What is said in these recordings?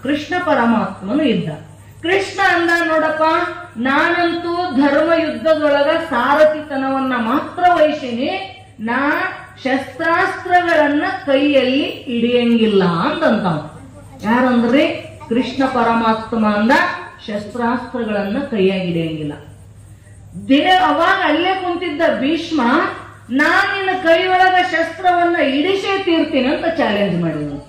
ಕೃಷ್ಣ ಪರಮಾತ್ಮನು ಇದ್ದ ಕೃಷ್ಣ ಅಂದ ನೋಡಪ್ಪ ನಾನಂತೂ ಧರ್ಮ ಯುದ್ಧದೊಳಗ ಸಾರಥಿತನವನ್ನ ಮಾತ್ರ ವಹಿಸಿನಿ ನಾ ಶಸ್ತ್ರಾಸ್ತ್ರಗಳನ್ನ ಕೈಯಲ್ಲಿ ಹಿಡಿಯಂಗಿಲ್ಲ ಅಂತಂತಾವ ಯಾರಂದ್ರಿ ಕೃಷ್ಣ ಪರಮಾತ್ಮ ಅಂದ ಶಸ್ತ್ರಾಸ್ತ್ರಗಳನ್ನ ಕೈಯಾಗಿ ಹಿಡಿಯಂಗಿಲ್ಲ ದೇ ಅವಾಗ ಅಲ್ಲೇ ಕುಂತಿದ್ದ ಭೀಷ್ಮ ನಾನ್ ನಿನ್ನ ಕೈಯೊಳಗ ಶಸ್ತ್ರವನ್ನ ಇಡಿಸೇ ತೀರ್ತೀನಿ ಅಂತ ಚಾಲೆಂಜ್ ಮಾಡಿದನು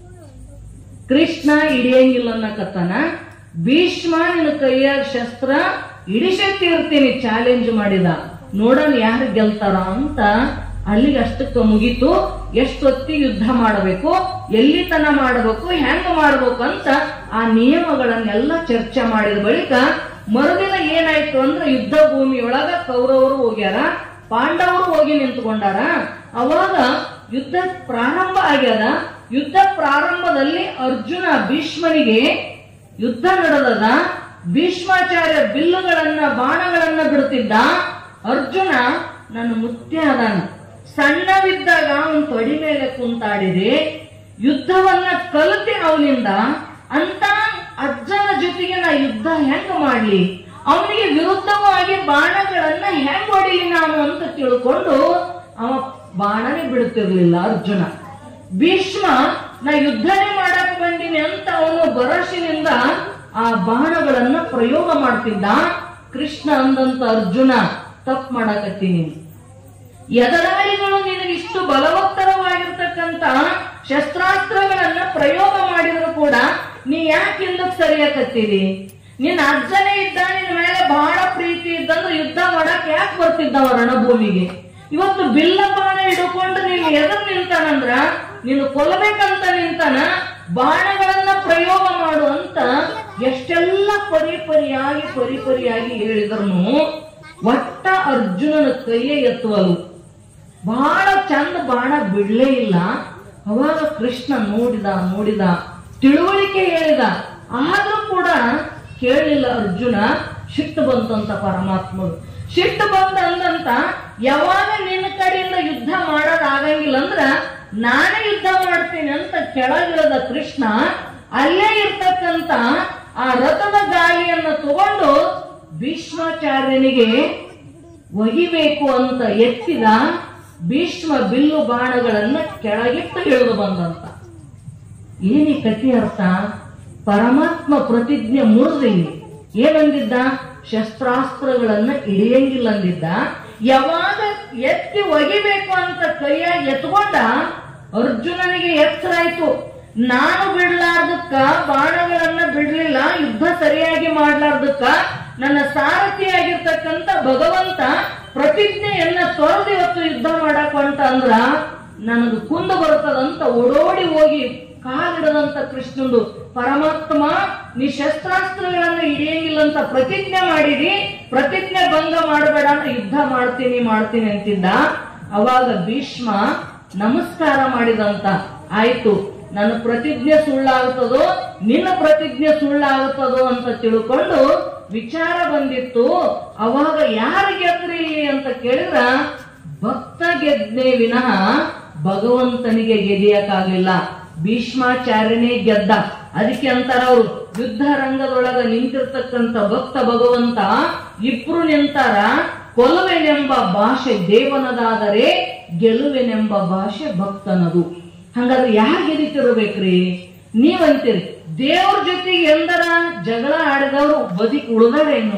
ಕೃಷ್ಣ ಹಿಡಿಯಂಗಿಲ್ಲ ಅನ್ನಕತ್ತಾನ ಭೀಷ್ಮ ನಿನ್ನ ಕೈಯಾಗ ಶಸ್ತ್ರ ಇಡಿಸೇ ತೀರ್ತೀನಿ ಚಾಲೆಂಜ್ ಮಾಡಿದ ನೋಡೋಣ ಯಾರು ಗೆಲ್ತಾರ ಅಂತ ಅಲ್ಲಿಗೆ ಅಷ್ಟಕ್ಕೆ ಮುಗೀತು ಎಷ್ಟೊತ್ತಿಗೆ ಯುದ್ಧ ಮಾಡಬೇಕು ಎಲ್ಲಿ ತನ ಮಾಡಬೇಕು ಹೆಂಗ ಮಾಡ್ಬೇಕು ಅಂತ ಆ ನಿಯಮಗಳನ್ನೆಲ್ಲ ಚರ್ಚೆ ಮಾಡಿದ ಬಳಿಕ ಮರುದಿನ ಏನಾಯ್ತು ಅಂದ್ರೆ ಯುದ್ಧ ಭೂಮಿಯೊಳಗ ಕೌರವರು ಹೋಗ್ಯಾರ ಪಾಂಡವರು ಹೋಗಿ ನಿಂತ್ಕೊಂಡಾರ ಅವಾಗ ಯುದ್ಧ ಪ್ರಾರಂಭ ಆಗ್ಯದ ಯುದ್ಧ ಪ್ರಾರಂಭದಲ್ಲಿ ಅರ್ಜುನ ಭೀಷ್ಮನಿಗೆ ಯುದ್ಧ ನಡೆದದ ಭೀಷ್ಮಾಚಾರ್ಯ ಬಿಲ್ಲುಗಳನ್ನ ಬಾಣಗಳನ್ನ ಬಿಡುತ್ತಿದ್ದ ಅರ್ಜುನ ನನ್ನ ಮುತ್ಯ ಅದಾನ ಸಣ್ಣವಿದ್ದಾಗ ಅವನ್ ತೊಡಿ ಮೇಲೆ ಕುಂತಾಡಿದೆ ಯುದ್ಧವನ್ನ ಕಲಿತೆ ಅವನಿಂದ ಅಂತ ಅಜ್ಜನ ಜೊತೆಗೆ ನಾ ಯುದ್ಧ ಹೆಂಗ ಮಾಡ್ಲಿ ಅವನಿಗೆ ವಿರುದ್ಧವಾಗಿ ಬಾಣಗಳನ್ನ ಹೆಂಗ್ ಹೊಡಿಲಿ ನಾನು ಅಂತ ತಿಳ್ಕೊಂಡು ಅವ ಬಾಣನೇ ಬಿಡುತ್ತಿರ್ಲಿಲ್ಲ ಅರ್ಜುನ ಭೀಷ್ಮ ನಾ ಯುದ್ಧನೇ ಮಾಡಕ್ ಬಂದಿನಿ ಅಂತ ಅವನು ಭರವಸೆನಿಂದ ಆ ಬಾಣಗಳನ್ನ ಪ್ರಯೋಗ ಮಾಡ್ತಿದ್ದ ಕೃಷ್ಣ ಅಂದಂತ ಅರ್ಜುನ ತಪ್ಪು ಮಾಡಕತ್ತೀನಿ ಎದರಾಳಿಗಳು ನಿನಗಿಷ್ಟು ಬಲವತ್ತರವಾಗಿರ್ತಕ್ಕಂತ ಶಸ್ತ್ರಾಸ್ತ್ರಗಳನ್ನ ಪ್ರಯೋಗ ಮಾಡಿದ್ರು ಕೂಡ ನೀ ಯಾಕೆ ಹಿಂದಕ್ ಸರಿಯಾಕತ್ತೀರಿ ನಿನ್ನ ಅಜ್ಜನೇ ಇದ್ದ ನಿನ್ನ ಮೇಲೆ ಬಹಳ ಪ್ರೀತಿ ಇದ್ದಂದ್ರೆ ಯುದ್ಧ ಮಾಡಕ್ ಯಾಕೆ ಬರ್ತಿದ್ದವ ರಣಭೂಮಿಗೆ ಇವತ್ತು ಬಿಲ್ಲ ಬಾಣ ಹಿಡ್ಕೊಂಡು ನೀನು ಎದುರು ನಿಂತಾನಂದ್ರ ನೀನು ಕೊಲ್ಲಬೇಕಂತ ನಿಂತಾನ ಬಾಣಗಳನ್ನ ಪ್ರಯೋಗ ಮಾಡು ಅಂತ ಎಷ್ಟೆಲ್ಲ ಪರಿ ಪರಿಯಾಗಿ ಪರಿ ಪರಿಯಾಗಿ ಹೇಳಿದ್ರು ಒಟ್ಟ ಅರ್ಜುನನ ಕೈಯೇ ಎತ್ತುವಲು ಬಹಳ ಚಂದ ಬಾಣ ಬಿಡ್ಲೇ ಇಲ್ಲ ಅವಾಗ ಕೃಷ್ಣ ನೋಡಿದ ನೋಡಿದ ತಿಳುವಳಿಕೆ ಹೇಳಿದ ಆದ್ರೂ ಕೂಡ ಕೇಳಲಿಲ್ಲ ಅರ್ಜುನ ಸಿಟ್ಟು ಬಂತಂತ ಪರಮಾತ್ಮರು ಸಿಟ್ಟು ಬಂದ ಅಂದಂತ ಯಾವಾಗ ನಿನ್ನ ಕಡೆಯಿಂದ ಯುದ್ಧ ಮಾಡೋದಾಗಂಗಿಲ್ಲ ಅಂದ್ರ ನಾನೇ ಯುದ್ಧ ಮಾಡ್ತೀನಿ ಅಂತ ಕೆಳಗಿಳಿದ ಕೃಷ್ಣ ಅಲ್ಲೇ ಇರ್ತಕ್ಕಂತ ಆ ರಥದ ಗಾಳಿಯನ್ನ ತಗೊಂಡು ಭೀಷ್ಮಾಚಾರ್ಯನಿಗೆ ಒಗಿಬೇಕು ಅಂತ ಎತ್ತಿದ ಭೀಷ್ಮ ಬಿಲ್ಲು ಬಾಣಗಳನ್ನ ಕೆಳಗಿಟ್ಟು ಇಳಿದು ಬಂದಂತ ಏನಿ ಕಥೆ ಅರ್ಥ ಪರಮಾತ್ಮ ಪ್ರತಿಜ್ಞೆ ಮುರಿದಿಲ್ಲಿ ಏನಂದಿದ್ದ ಶಸ್ತ್ರಾಸ್ತ್ರಗಳನ್ನ ಹಿಡಿಯಂಗಿಲ್ಲ ಅಂದಿದ್ದ ಯಾವಾಗ ಎತ್ತಿ ಒಗಿಬೇಕು ಅಂತ ಕೈಯಾಗಿ ಎತ್ಕೊಂಡ ಅರ್ಜುನನಿಗೆ ಎಚ್ಚರ ಆಯ್ತು ನಾನು ಬಿಡ್ಲಾರ್ದಕ್ಕ ಬಾಣಗಳನ್ನ ಬಿಡ್ಲಿಲ್ಲ ಯುದ್ಧ ಸರಿಯಾಗಿ ಮಾಡ್ಲಾರ್ದಕ್ಕ ನನ್ನ ಸಾರಥಿಯಾಗಿರ್ತಕ್ಕಂತ ಭಗವಂತ ಪ್ರತಿಜ್ಞೆಯನ್ನ ತೊರೆದು ಇವತ್ತು ಯುದ್ಧ ಮಾಡಕ್ ಹೊಂಟ ಅಂದ್ರ ನನಗೆ ಕುಂದು ಬರ್ತದಂತ ಓಡೋಡಿ ಹೋಗಿ ಕಾಲಿಡದಂತ ಕೃಷ್ಣಂದು ಪರಮಾತ್ಮ ನೀ ಶಸ್ತ್ರಾಸ್ತ್ರಗಳನ್ನ ಹಿಡಿಯಂಗಿಲ್ಲ ಅಂತ ಪ್ರತಿಜ್ಞೆ ಮಾಡಿದಿ ಪ್ರತಿಜ್ಞೆ ಭಂಗ ಮಾಡಬೇಡ ಅಂತ ಯುದ್ಧ ಮಾಡ್ತೀನಿ ಮಾಡ್ತೀನಿ ಅಂತಿದ್ದ ಅವಾಗ ಭೀಷ್ಮ ನಮಸ್ಕಾರ ಮಾಡಿದಂತ ಆಯ್ತು ನನ್ನ ಪ್ರತಿಜ್ಞೆ ಸುಳ್ಳಾಗುತ್ತದೋ ನಿನ್ನ ಪ್ರತಿಜ್ಞೆ ಸುಳ್ಳಾಗುತ್ತದೋ ಅಂತ ತಿಳ್ಕೊಂಡು ವಿಚಾರ ಬಂದಿತ್ತು ಅವಾಗ ಯಾರು ಗೆದ್ರಿ ಅಂತ ಕೇಳಿದ್ರ ಭಕ್ತ ಗೆದ್ನೇ ವಿನಃ ಭಗವಂತನಿಗೆ ಗೆದಿಯಕ್ಕಾಗಲಿಲ್ಲ ಭೀಷ್ಮಾಚಾರ್ಯನೇ ಗೆದ್ದ ಅದಕ್ಕೆ ಅಂತಾರ ಅವ್ರು ಯುದ್ಧ ರಂಗದೊಳಗ ನಿಂತಿರ್ತಕ್ಕಂಥ ಭಕ್ತ ಭಗವಂತ ಇಬ್ರು ನಿಂತಾರ ಕೊಲುವೆನೆಂಬ ಭಾಷೆ ದೇವನದಾದರೆ ಗೆಲುವೆನೆಂಬ ಭಾಷೆ ಭಕ್ತನದು ಹಂಗಾದ್ರೆ ಯಾರು ಗೆದಿತಿರ್ಬೇಕ್ರಿ ನೀವಂತೀರಿ ದೇವ್ರ ಜೊತೆಗೆ ಎಂದರ ಜಗಳ ಆಡಿದವರು ಬದುಕಿ ಉಳಿದಾರೇನು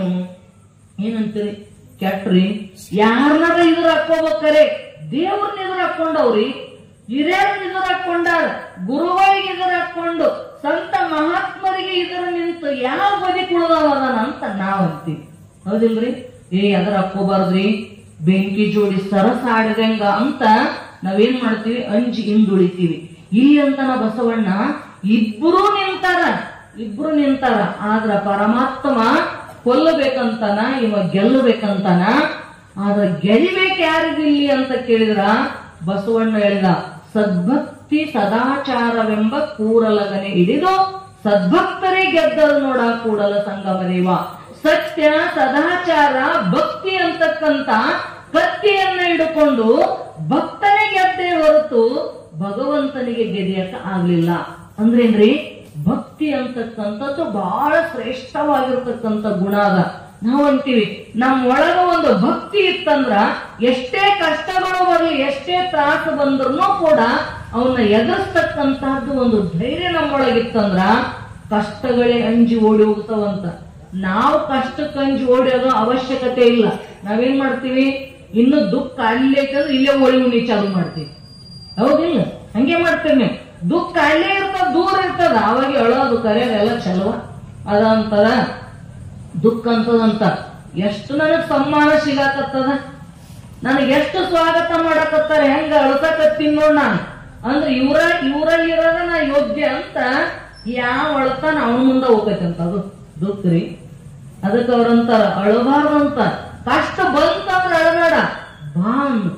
ಏನಂತೀರಿ ಕೆಟ್ರಿ ಯಾರನ್ನಾರ ಇದ್ರ ಹಾಕೋಬೇಕಾರೆ ದೇವ್ರನ್ನ ಎದುರು ಹಾಕೊಂಡವ್ರಿ ಹಿರಿಯರನ್ನ ಎದುರು ಹಾಕೊಂಡಾರ ಗುರುಗಳಿಗೆ ಎದುರು ಹಾಕೊಂಡು ಸಂತ ಮಹಾತ್ಮರಿಗೆ ಎದುರು ನಿಂತು ಯಾವ ಬದುಕಿ ಉಳಿದವದಾನ ಅಂತ ನಾವ್ ಅಂತೀವಿ ಹೌದಿಲ್ರಿ ಏ ಅದ್ರ ಹಾಕೋಬಾರ್ದ್ರಿ ಬೆಂಕಿ ಜೋಡಿ ಸರಸ ಆಡಿದಂಗ ಅಂತ ನಾವೇನ್ ಮಾಡ್ತೀವಿ ಅಂಜಿ ಹಿಂದುಳಿತೀವಿ ಇಲ್ಲಿ ಅಂತನ ಬಸವಣ್ಣ ಇಬ್ರು ನಿಂತಾರ ಇಬ್ರು ನಿಂತಾರ ಆದ್ರ ಪರಮಾತ್ಮ ಕೊಲ್ಲಬೇಕಂತಾನ ಇವ ಗೆಲ್ಲಬೇಕಂತಾನ ಆದ್ರ ಗೆಲಿಬೇಕು ಯಾರಿಗಿಲ್ಲಿ ಅಂತ ಕೇಳಿದ್ರ ಬಸವಣ್ಣ ಹೇಳಿದ ಸದ್ಭಕ್ತಿ ಸದಾಚಾರವೆಂಬ ಕೂರಲಗನೆ ಹಿಡಿದು ಸದ್ಭಕ್ತರೇ ಗೆದ್ದರು ನೋಡ ಕೂಡಲ ಸಂಗಮ ದೇವ ಸತ್ಯ ಸದಾಚಾರ ಭಕ್ತಿ ಅಂತಕ್ಕಂತ ಕತ್ತಿಯನ್ನ ಹಿಡ್ಕೊಂಡು ಭಕ್ತನೇ ಗೆದ್ದೇ ಹೊರತು ಭಗವಂತನಿಗೆ ಗೆದಿಯಕ್ಕ ಆಗ್ಲಿಲ್ಲ ಅಂದ್ರೇನ್ರಿ ಭಕ್ತಿ ಅಂತಕ್ಕಂಥದ್ದು ಬಹಳ ಶ್ರೇಷ್ಠವಾಗಿರ್ತಕ್ಕಂಥ ಗುಣ ಅದ ನಾವು ಅಂತೀವಿ ನಮ್ ಒಳಗ ಒಂದು ಭಕ್ತಿ ಇತ್ತಂದ್ರ ಎಷ್ಟೇ ಕಷ್ಟಗಳು ಬರಲಿ ಎಷ್ಟೇ ತ್ರಾಸ ಬಂದ್ರು ಕೂಡ ಅವನ್ನ ಎದುರಿಸ್ತಕ್ಕಂತಹದ್ದು ಒಂದು ಧೈರ್ಯ ನಮ್ಮೊಳಗಿತ್ತಂದ್ರ ಕಷ್ಟಗಳೇ ಅಂಜಿ ಓಡಿ ಹೋಗ್ತಾವಂತ ನಾವು ಕಷ್ಟಕ್ಕೆ ಅಂಜಿ ಓಡಿಯೋದು ಅವಶ್ಯಕತೆ ಇಲ್ಲ ನಾವೇನ್ ಮಾಡ್ತೀವಿ ಇನ್ನು ದುಃಖ ಅಲ್ಲೇ ಐತಂದ್ರೆ ಇಲ್ಲೇ ಓಡಿ ಉಣಿ ಚಾಲು ಮಾಡ್ತೀವಿ ಹೌದಿಲ್ಲ ಹಂಗೆ ಮಾಡ್ತೀವಿ ನೀವು ದುಃಖ ಅಲ್ಲೇ ಇರ್ತದ ದೂರ ಇರ್ತದ ಅವಾಗ ಅಳೋದು ಕರೆಯೋದು ಎಲ್ಲ ಚಲೋ ಅದ ಅಂತಾರ ದುಃಖ ಅಂತದಂತ ಎಷ್ಟು ನನಗ್ ಸಮ್ಮಾನ ಸಿಗಾಕತ್ತದ ನನಗೆ ಎಷ್ಟು ಸ್ವಾಗತ ಮಾಡಕತ್ತಾರ ಹೆಂಗ ಅಳ್ಸಕತ್ತೀನಿ ನೋಡ್ ನಾನು ಅಂದ್ರೆ ಇವ್ರ ಇವ್ರಲ್ಲಿರೋದ ನಾ ಯೋಗ್ಯ ಅಂತ ಯಾವ ಅಳ್ತಾನ ಅವನ ಮುಂದ ಹೋಗೈತೆ ಅಂತ ಅದು ದುಃಖ ರೀ ಅದಕ್ಕೆ ಅವ್ರಂತಾರ ಅಳಬಾರ್ದಂತ ಕಷ್ಟ ಬಂತಂದ್ರ ಅಳಬೇಡ ಬಾ ಅಂದ್ರು.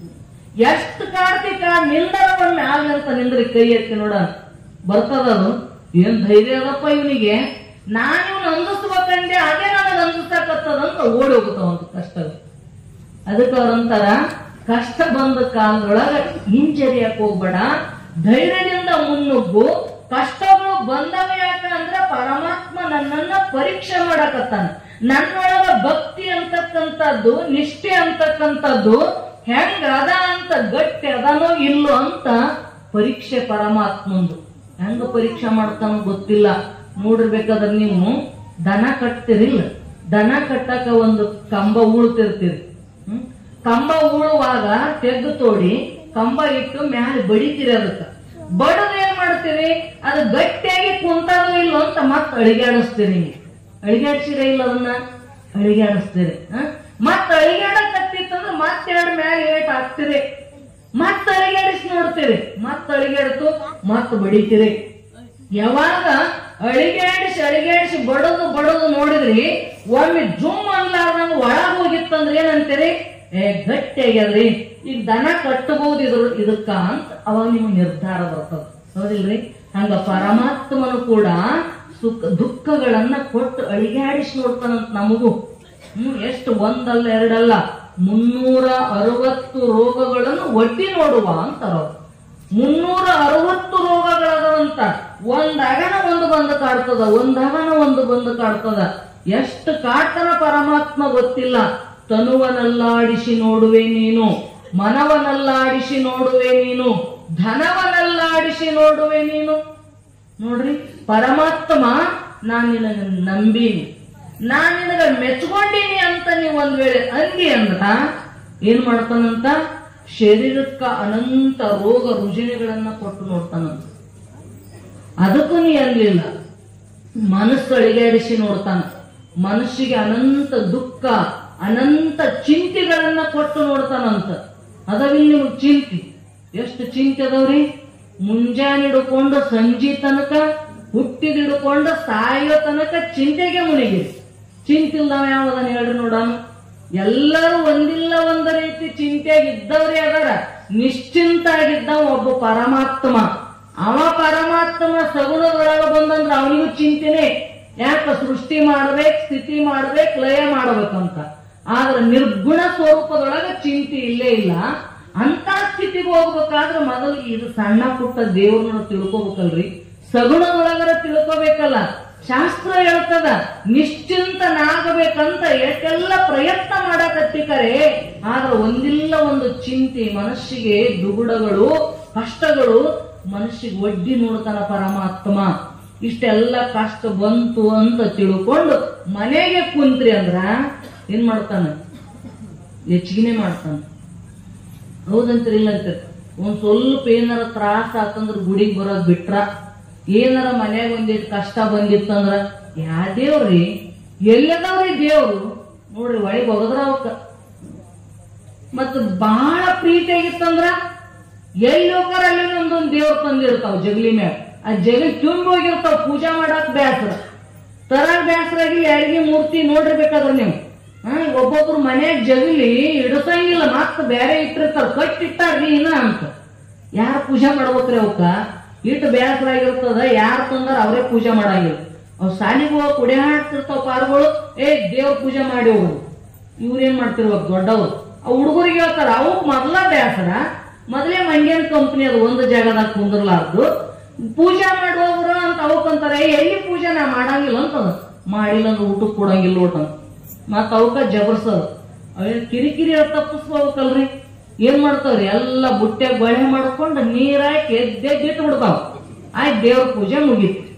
ಎಷ್ಟು ಕಾಡ್ತಿ ಕಾ ನಿಂದರ ಒಂದ್ ಮ್ಯಾಲ ಅಂತ ನಿಂದ್ರಿ ಕೈ ಎತ್ತಿ ನೋಡ ಬರ್ತದ ಅದು ಏನ್ ಧೈರ್ಯ ಅದಪ್ಪ ಇವನಿಗೆ ನಾನು ಇವನು ಅಂದಿಸ್ಬೇಕಂದೆ ಅದೇ ನನಗೆ ಅಂದಿಸಕತ್ತದಂತ ಓಡಿ ಹೋಗುತ್ತಾವಂತ ಕಷ್ಟ ಅದಕ್ಕೆ ಅವ್ರಂತಾರ ಕಷ್ಟ ಬಂದ ಕಾಲದೊಳಗ ಹಿಂಜರಿಯಕ್ ಹೋಗ್ಬೇಡ ಧೈರ್ಯದಿಂದ ಮುನ್ನುಗ್ಗು ಕಷ್ಟಗಳು ಬಂದವ ಯಾಕ ಅಂದ್ರ ಪರಮಾತ್ಮ ನನ್ನನ್ನ ಪರೀಕ್ಷೆ ಮಾಡಕತ್ತಾನ ನನ್ನೊಳಗ ಭಕ್ತಿ ಅಂತಕ್ಕಂಥದ್ದು ನಿಷ್ಠೆ ಅಂತಕ್ಕಂಥದ್ದು ಹೆಂಗ ಅದ ಅಂತ ಗಟ್ಟಿ ಅದನೋ ಇಲ್ಲೋ ಅಂತ ಪರೀಕ್ಷೆ ಪರಮಾತ್ಮಂದು ಹೆಂಗ ಪರೀಕ್ಷೆ ಮಾಡ್ತಾನೋ ಗೊತ್ತಿಲ್ಲ ನೋಡಿರ್ಬೇಕಾದ್ರೆ ನೀವು ದನ ಕಟ್ತಿರಿಲ್ಲ ದನ ಕಟ್ಟಕ ಒಂದು ಕಂಬ ಉಳ್ತಿರ್ತೀರಿ ಹ್ಮ್? ಕಂಬ ಉಳುವಾಗ ತೆಗ್ದು ತೋಡಿ ಕಂಬ ಇಟ್ಟು ಮ್ಯಾಲೆ ಬಡಿತೀರಿ ಅದಕ್ಕ ಬಡದು ಏನ್ ಮಾಡ್ತೀರಿ ಅದು ಗಟ್ಟಿಯಾಗಿ ಕುಂತದೋ ಇಲ್ಲೋ ಅಂತ ಮತ್ ಅಳಿಗಾಡಿಸ್ತೀರಿ ನೀವು ಅಳಿಗಾಡ್ಸಿರ ಇಲ್ಲ ಅದನ್ನ ಅಳಿಗಾಡಿಸ್ತೀರಿ ಮತ್ ಅಳಿಗಾಡಕತ್ತಿತ್ತಂದ್ರೆ ಮತ್ತೆರಡು ಮ್ಯಾಲೆ ಏಟ್ ಹಾಕ್ತೀರಿ ಮತ್ ಅಳಿಗಾಡಿಸಿ ನೋಡ್ತೀರಿ ಮತ್ ಅಳಿಗಾಡ್ತು ಮತ್ ಬಡಿತೀರಿ ಯಾವಾಗ ಅಳಿಗಾಡಿಸಿ ಅಳಿಗಾಡಿಸಿ ಬಡದು ಬಡದು ನೋಡಿದ್ರಿ ಒಮ್ಮೆ ಜುಮ್ ಅನ್ಲಾರ್ದಂಗ ಒಳಗ್ ಹೋಗಿತ್ತಂದ್ರೆ ಏನಂತೀರಿ ಏ ಗಟ್ಟಿ ಆಗ್ಯದ್ರಿ ಈಗ ದನ ಕಟ್ಟಬಹುದು ಇದ್ರ ಇದಕ್ಕ ಅಂತ ಅವಾಗ ನಿಮ್ಗೆ ನಿರ್ಧಾರ ಬರ್ತದ ಹೌದಿಲ್ರಿ ಹಂಗ ಪರಮಾತ್ಮನು ಕೂಡ ಸುಖ ದುಃಖಗಳನ್ನ ಕೊಟ್ಟು ಅಳಿಗಾಡಿಸಿ ನೋಡ್ತಾನಂತ ನಮಗೂ ಹ್ಮ್ ಎಷ್ಟು ಒಂದಲ್ಲ ಎರಡಲ್ಲ ಮುನ್ನೂರ ಅರವತ್ತು ರೋಗಗಳನ್ನು ಒಡ್ಡಿ ನೋಡುವ ಅಂತಾರ ಅವ್ರು. ಮುನ್ನೂರ ಅರವತ್ತು ರೋಗಗಳದಂತ ಒಂದಾಗನ ಒಂದು ಬಂದು ಕಾಡ್ತದ ಒಂದಾಗನ ಒಂದು ಬಂದು ಕಾಡ್ತದ ಎಷ್ಟು ಕಾಡ್ತನ ಪರಮಾತ್ಮ ಗೊತ್ತಿಲ್ಲ ತನುವನಲ್ಲಾಡಿಸಿ ನೋಡುವೆ ನೀನು ಮನವನಲ್ಲಾಡಿಸಿ ನೋಡುವೆ ನೀನು ಧನವನಲ್ಲಾಡಿಸಿ ನೋಡುವೆ ನೀನು ನೋಡ್ರಿ ಪರಮಾತ್ಮ ನಾನ್ ನಿನಗ ನಂಬೀನಿ ನಾನ್ ನಿನಗ ಮೆಚ್ಕೊಂಡೀನಿ ಅಂತ ನೀವು ಒಂದ್ ವೇಳೆ ಅಂದಿ ಅಂದ್ರ ಏನ್ ಮಾಡ್ತಾನಂತ ಶರೀರಕ್ಕ ಅನಂತ ರೋಗ ರುಜಿನಗಳನ್ನ ಕೊಟ್ಟು ನೋಡ್ತಾನಂತ ಅದಕ್ಕೂ ನೀ ಅನ್ಲಿಲ್ಲ ಮನಸ್ಸು ಅಳಿಗಾಡಿಸಿ ನೋಡ್ತಾನ ಮನಸ್ಸಿಗೆ ಅನಂತ ದುಃಖ ಅನಂತ ಚಿಂತೆಗಳನ್ನ ಕೊಟ್ಟು ನೋಡ್ತಾನಂತ ಅದವಿಲ್ ನಿಮಗ್ ಚಿಂತೆ ಎಷ್ಟು ಚಿಂತೆ ಅದಾವ್ರಿ ಮುಂಜಾನೆ ಹಿಡ್ಕೊಂಡು ಸಂಜೆ ತನಕ ಹುಟ್ಟಿದಿಡ್ಕೊಂಡು ಸಾಯೋ ತನಕ ಚಿಂತೆಗೆ ಮುಳುಗಿರಿ ಚಿಂತಿಲ್ದವ ಯಾವದನ್ನ ಹೇಳ್ರಿ ನೋಡೋಣ ಎಲ್ಲರೂ ಒಂದಿಲ್ಲ ಒಂದ ರೀತಿ ಚಿಂತೆಯಾಗಿ ಇದ್ದವ್ರೇ ಅದಾರ ನಿಶ್ಚಿಂತ ಆಗಿದ್ದ ಒಬ್ಬ ಪರಮಾತ್ಮ ಅವ ಪರಮಾತ್ಮ ಸಗುಣದೊಳಗ ಬಂದಂದ್ರ ಅವನಿಗೂ ಚಿಂತೆನೆ ಯಾಕ ಸೃಷ್ಟಿ ಮಾಡ್ಬೇಕು ಸ್ಥಿತಿ ಮಾಡ್ಬೇಕು ಲಯ ಮಾಡ್ಬೇಕಂತ ಆದ್ರೆ ನಿರ್ಗುಣ ಸ್ವರೂಪದೊಳಗ ಚಿಂತೆ ಇಲ್ಲೇ ಇಲ್ಲ ಅಂತ ಸ್ಥಿತಿಗೆ ಹೋಗ್ಬೇಕಾದ್ರೆ ಮೊದಲು ಇದು ಸಣ್ಣ ಪುಟ್ಟ ದೇವ್ರನ್ನ ತಿಳ್ಕೊಬೇಕಲ್ರಿ ಸಗುಣದೊಳಗರ ತಿಳ್ಕೊಬೇಕಲ್ಲ ಶಾಸ್ತ್ರ ಹೇಳ್ತದ ನಿಶ್ಚಿಂತನಾಗಬೇಕಂತ ಎಷ್ಟೆಲ್ಲ ಪ್ರಯತ್ನ ಮಾಡಕತ್ತಿಕರೆ ಆದ್ರೆ ಒಂದಿಲ್ಲ ಒಂದು ಚಿಂತೆ ಮನಸ್ಸಿಗೆ ದುಗುಡಗಳು ಕಷ್ಟಗಳು ಮನಸ್ಸಿಗೆ ಒಡ್ಡಿ ನೋಡ್ತಾನ ಪರಮಾತ್ಮ ಇಷ್ಟೆಲ್ಲ ಕಷ್ಟ ಬಂತು ಅಂತ ತಿಳ್ಕೊಂಡು ಮನೆಗೆ ಕುಂತ್ರಿ ಅಂದ್ರ ಏನ್ ಮಾಡ್ತಾನ ಹೆಚ್ಚಿಗೆನೆ ಮಾಡ್ತಾನ ಹೌದಂತೀರಿ ಇಲ್ಲ ಅಂತೀರಿ ಒಂದ್ ಸ್ವಲ್ಪ ಏನಾರ ತ್ರಾಸ ಆತಂದ್ರ ಗುಡಿಗೆ ಬರೋದ್ ಬಿಟ್ರ ಏನಾರ ಮನ್ಯಾಗ ಒಂದಿಟ್ಟು ಕಷ್ಟ ಬಂದಿತ್ತಂದ್ರ ಯಾ ದೇವ್ರಿ ಎಲ್ಲದವ್ರಿ ದೇವ್ರು ನೋಡ್ರಿ ಒಳಗೆ ಹೋಗದ್ರ ಅವಕ್ಕ ಮತ್ತ ಬಹಳ ಪ್ರೀತಿ ಆಗಿತ್ತಂದ್ರ ಎಲ್ಲಿ ಹೋಗಾರ ಅಲ್ಲಿ ಒಂದೊಂದ್ ದೇವ್ರ ತಂದಿರ್ತಾವ ಜಗಲಿ ಮ್ಯಾಗ ಆ ಜಗಲಿ ತುಂಬಿ ಹೋಗಿರ್ತಾವ ಪೂಜಾ ಮಾಡಕ್ ಬ್ಯಾಸರ ತರಾಗ್ ಬ್ಯಾಸರಾಗಿ ಯಾರಿಗೆ ಮೂರ್ತಿ ನೋಡಿರ್ಬೇಕಾದ್ರ ನೀವು ಹಾ ಒಬ್ಬೊಬ್ರು ಮನ್ಯಾಗ ಜಗಲಿ ಇಡಸಂಗಿಲ್ಲ ಮತ್ತ ಬೇರೆ ಇಟ್ಟಿರ್ತಾರ ಕಟ್ಟಿಟ್ಟಾರ್ರಿ ಇನ್ನ ಅಂತ ಯಾರ ಪೂಜೆ ಮಾಡ್ಬೇಕ್ರಿ ಅವಕ್ಕ ಇಟ್ಟು ಬ್ಯಾಸರಾಗಿರ್ತದ ಯಾರು ತಂದಾರ ಅವರೇ ಪೂಜೆ ಮಾಡಂಗಿಲ್ಲ ಅವ್ ಸಾಲಿಗೆ ಹೋಗಿ ಕುಡಿ ಹಾಡ್ತಿರ್ತಾವ ಪಾರ್ಗಳು ಏ ದೇವ್ರ ಪೂಜೆ ಮಾಡಿ ಹೋಗುದು ಇವ್ರೇನ್ ಮಾಡ್ತಿರ್ಬೇಕು ದೊಡ್ಡವ್ರು ಆ ಹುಡುಗರಿಗೆ ಹೇಳ್ತಾರ ಅವಕ್ ಮೊದ್ಲ ಬ್ಯಾಸರ ಮೊದಲೇ ಮಂಡ್ಯನ್ ಕಂಪ್ನಿ ಅದು ಒಂದು ಜಾಗದಾಗ ಕುಂದ್ರಲಾರ್ದು ಪೂಜೆ ಮಾಡುವವರು ಅಂತ ಅವಕ್ಕಂತಾರೆ ಎಲ್ಲಿ ಪೂಜೆ ನಾ ಮಾಡಂಗಿಲ್ಲ ಅಂತದ ಮಾಡಿಲ್ಲ ಅಂದ್ರೆ ಊಟಕ್ಕೆ ಕೊಡಂಗಿಲ್ಲ ಊಟ ಮತ್ತ ಅವಕ್ಕ ಜಬರ್ಸೋದು ಅವೇ ಕಿರಿಕಿರಿ ತಪ್ಪಿಸ್ಕೋಬೇಕಲ್ರಿ ಏನ್ ಮಾಡ್ತಾವ್ರಿ ಎಲ್ಲ ಬುಟ್ಟೆ ಗೊಳೆ ಮಾಡ್ಕೊಂಡು ನೀರ್ ಹಾಕಿ ಎದ್ದೆ ಬಿಟ್ಟು ಬಿಡ್ತಾವ ಆಯ್ತು ದೇವ್ರ ಪೂಜೆ ಮುಗೀತು